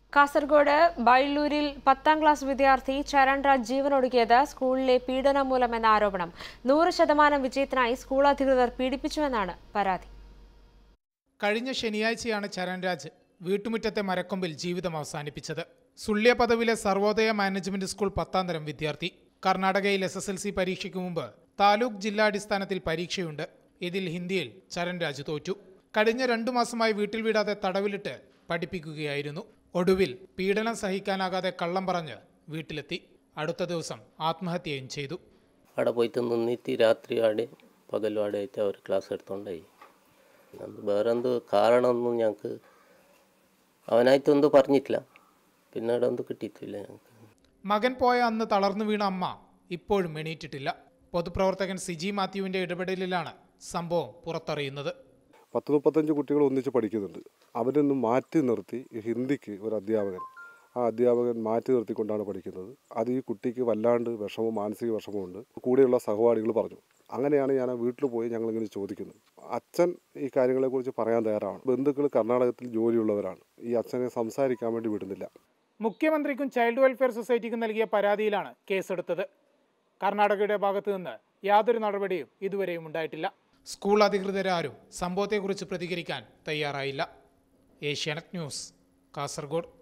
കാസർഗോഡ് ബൈലൂരിൽ പത്താം ക്ലാസ് വിദ്യാർത്ഥി ചരൺ രാജ് ജീവനൊടുക്കിയത് സ്കൂളിലെ പീഡനം മൂലമെന്ന ആരോപണം നൂറ് ശതമാനം വിജയത്തിനായി സ്കൂൾ അധികൃതർ പീഡിപ്പിച്ചുവെന്നാണ് പരാതി കഴിഞ്ഞ ശനിയാഴ്ചയാണ് ചരൺരാജ് വീട്ടുമുറ്റത്തെ മരക്കൊമ്പിൽ ജീവിതം അവസാനിപ്പിച്ചത് സുള്ളിയ പദവിയിലെ സർവോദയ മാനേജ്മെന്റ് സ്കൂൾ പത്താം തരം വിദ്യാർത്ഥി കർണാടകയിൽ എസ് എസ് എൽ സി പരീക്ഷയ്ക്ക് മുമ്പ് താലൂക്ക് ജില്ലാടിസ്ഥാനത്തിൽ പരീക്ഷയുണ്ട് ഇതിൽ ഹിന്ദിയിൽ ചരൺരാജ് തോറ്റു കഴിഞ്ഞ രണ്ടു മാസമായി വീട്ടിൽ വിടാതെ തടവിലിട്ട് പഠിപ്പിക്കുകയായിരുന്നു ഒടുവിൽ പീഡനം സഹിക്കാനാകാതെ കള്ളം പറഞ്ഞ് വീട്ടിലെത്തി അടുത്ത ദിവസം ആത്മഹത്യയും ചെയ്തു അവിടെ പോയിട്ട് നിന്നിട്ട് രാത്രി ആടെ പകലും ആടെ ആയിട്ട് അവർ ക്ലാസ് എടുത്തോണ്ടായി അത് വേറെന്തോ കാരണമൊന്നും ഞങ്ങൾക്ക് അവനായിട്ടൊന്നും പറഞ്ഞിട്ടില്ല പിന്നെ അവിടെ ഒന്നും കിട്ടിയിട്ടില്ല ഞങ്ങൾക്ക് മകൻ പോയ അന്ന് തളർന്നു വീണ അമ്മ ഇപ്പോഴും എണീറ്റിട്ടില്ല പൊതുപ്രവർത്തകൻ സിജി മാത്യുവിന്റെ ഇടപെടലിലാണ് സംഭവം പുറത്തറിയുന്നത് പത്ത് മുപ്പത്തഞ്ച് കുട്ടികൾ ഒന്നിച്ച് പഠിക്കുന്നുണ്ട് അവരിൽ നിന്ന് മാറ്റി നിർത്തി ഈ ഹിന്ദിക്ക് ഒരു അധ്യാപകൻ ആ അധ്യാപകൻ മാറ്റി നിർത്തിക്കൊണ്ടാണ് പഠിക്കുന്നത് അത് ഈ കുട്ടിക്ക് വല്ലാണ്ട് വിഷമവും മാനസിക വിഷമമുണ്ട് കൂടെയുള്ള സഹപാഠികൾ പറഞ്ഞു അങ്ങനെയാണ് ഞാൻ ആ വീട്ടിൽ പോയി ഞങ്ങളിങ്ങനെ ചോദിക്കുന്നത് അച്ഛൻ ഈ കാര്യങ്ങളെക്കുറിച്ച് പറയാൻ തയ്യാറാണ് ബന്ധുക്കൾ കർണാടകത്തിൽ ജോലിയുള്ളവരാണ് ഈ അച്ഛനെ സംസാരിക്കാൻ വേണ്ടി വിടുന്നില്ല മുഖ്യമന്ത്രിക്കും ചൈൽഡ് വെൽഫെയർ സൊസൈറ്റിക്കും നൽകിയ പരാതിയിലാണ് കേസെടുത്തത് കർണാടകയുടെ ഭാഗത്തു നിന്ന് യാതൊരു നടപടിയും ഇതുവരെയും ഉണ്ടായിട്ടില്ല സ്കൂൾ അധികൃതരാരും സംഭവത്തെക്കുറിച്ച് പ്രതികരിക്കാൻ തയ്യാറായില്ല ഏഷ്യാനെറ്റ് ന്യൂസ് കാസർഗോഡ്